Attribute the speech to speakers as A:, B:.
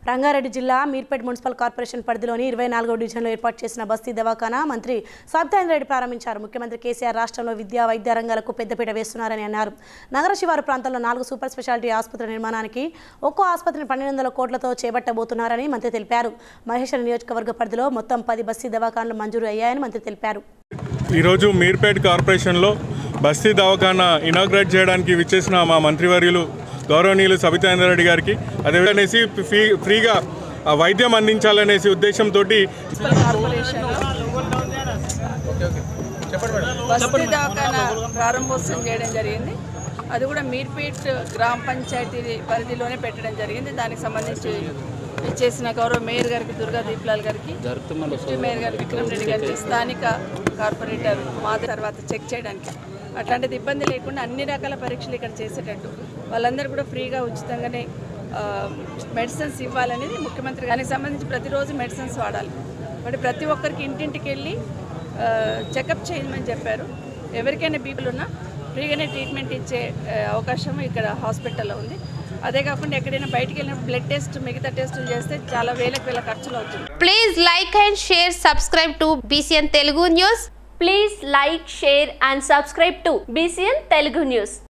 A: రంగారెడ్డి జిల్లా Meerpet municipal corporation పరిధిలోని ఇరవై నాలుగో డివిజన్లో ఏర్పాటు చేసిన బస్తీ దవాఖానా మంత్రి రెడ్డి ప్రారంభించారు ముఖ్యమంత్రి కేసీఆర్ రాష్ట్రంలో విద్యా వైద్య రంగాలకు పెద్దపీట వేస్తున్నారని అన్నారు నగర శివారు ప్రాంతంలో నాలుగు సూపర్ స్పెషాలిటీ ఆసుపత్రి నిర్మాణానికి ఒక్కో ఆసుపత్రిని పన్నెండు వందల కోట్లతో చేపట్టబోతున్నారని మంత్రి తెలిపారు మహేశ్వర నియోజకవర్గ పరిధిలో మొత్తం పది బస్తీ దవాఖానాలు మంజూరు అయ్యాయని మంత్రి తెలిపారు
B: ఈరోజు మీర్పేట్ కార్పొరేషన్లో బస్తీ దవాఖానా ఇనాగ్రేట్ చేయడానికి విచ్చేసిన మా మంత్రివర్యులు గౌరవనీయులు సబితాంద్ర రెడ్డి గారికి అదేవిధనేసి ఫ్రీ ఫ్రీగా ఆ వైద్యం అందించాలనేసి ఉద్దేశంతో
C: మున్సిపల్ కార్పొరేషన్ బస్తీ దవాఖానా ప్రారంభోత్సవం చేయడం జరిగింది అది కూడా మీర్పేట్ గ్రామ పంచాయతీ పరిధిలోనే పెట్టడం జరిగింది దానికి సంబంధించి చేసిన గౌరవ మేయర్ గారికి దుర్గా దీప్లాల్ గారికి డిప్యూటీ మేయర్ గారికి విక్రమ్ రెడ్డి గారికి స్థానిక కార్పొరేటర్ మా తర్వాత చెక్ చేయడానికి అట్లాంటిది ఇబ్బంది లేకుండా అన్ని రకాల పరీక్షలు ఇక్కడ చేసేటట్టు వాళ్ళందరూ కూడా ఫ్రీగా ఉచితంగానే మెడిసిన్స్ ఇవ్వాలనేది ముఖ్యమంత్రి దానికి సంబంధించి ప్రతిరోజు మెడిసిన్స్ వాడాలి మరి ప్రతి ఒక్కరికి ఇంటింటికి వెళ్ళి చెకప్ చేయమని చెప్పారు ఎవరికైనా బీపీలు ఉన్నా ఫ్రీగానే ట్రీట్మెంట్ ఇచ్చే ఆ, అవకాశం ఇక్కడ హాస్పిటల్లో ఉంది అదే కాకుండా ఎక్కడైనా బయటికి వెళ్ళినప్పుడు బ్లడ్ టెస్ట్ మిగతా టెస్టులు చేస్తే చాలా వేలకు వేల ఖర్చులు అవుతుంది
D: Please like and share, subscribe to BCN Telugu News.
E: Please like, share and subscribe to BCN Telugu News.